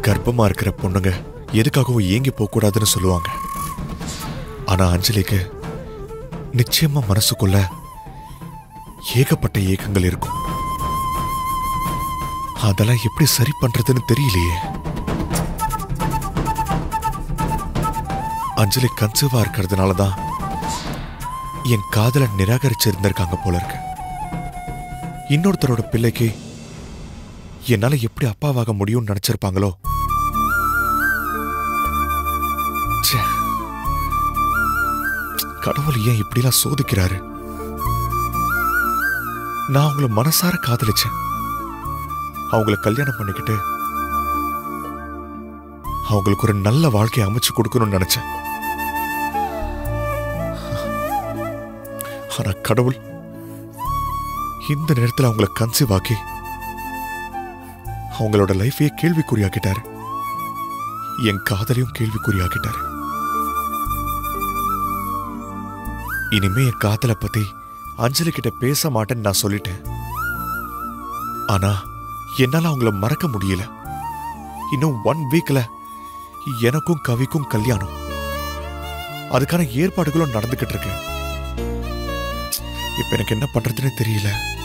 கர்ப்பமா இருக்கிற பொண்ணுங்க எதுக்காகவும் ஏங்கி போக கூடாதுன்னு சொல்லுவாங்க ஆனா அஞ்சலிக்கு நிச்சயமா மனசுக்குள்ள ஏகப்பட்ட ஏக்கங்கள் இருக்கும் அதெல்லாம் எப்படி சரி பண்றதுன்னு தெரியலையே அஞ்சலி கன்சீவா இருக்கிறதுனால தான் என் காதலை நிராகரிச்சிருந்திருக்காங்க போல இருக்கு இன்னொருத்தரோட பிள்ளைக்கு என்னால எப்படி அப்பாவாக முடியும்னு நினைச்சிருப்பாங்களோ ச்சே. கடவுள் ஏன் இப்படிலாம் சோதிக்கிறாரு நான் அவங்கள மனசார காதலிச்சேன் அவங்கள கல்யாணம் பண்ணிக்கிட்டு அவங்களுக்கு ஒரு நல்ல வாழ்க்கையை அமைச்சு கொடுக்கணும்னு நினைச்சேன் ஆனா கடவுள் இந்த நேரத்தில் அவங்கள கன்சீவ் ஆக்கி அவங்களோட லைஃபையே கேள்விக்குறியாக்கிட்டாரு என் காதலையும் கேள்விக்குறியாக்கிட்டாரு இனிமே என் காதலை பத்தி அஞ்சலி கிட்ட பேச மாட்டேன்னு நான் சொல்லிட்டேன் ஆனா என்னால அவங்கள மறக்க முடியல இன்னும் ஒன் வீக்ல எனக்கும் கவிக்கும் கல்யாணம் அதுக்கான ஏற்பாடுகளும் நடந்துகிட்டு இருக்கு இப்ப எனக்கு என்ன பண்றதுன்னு தெரியல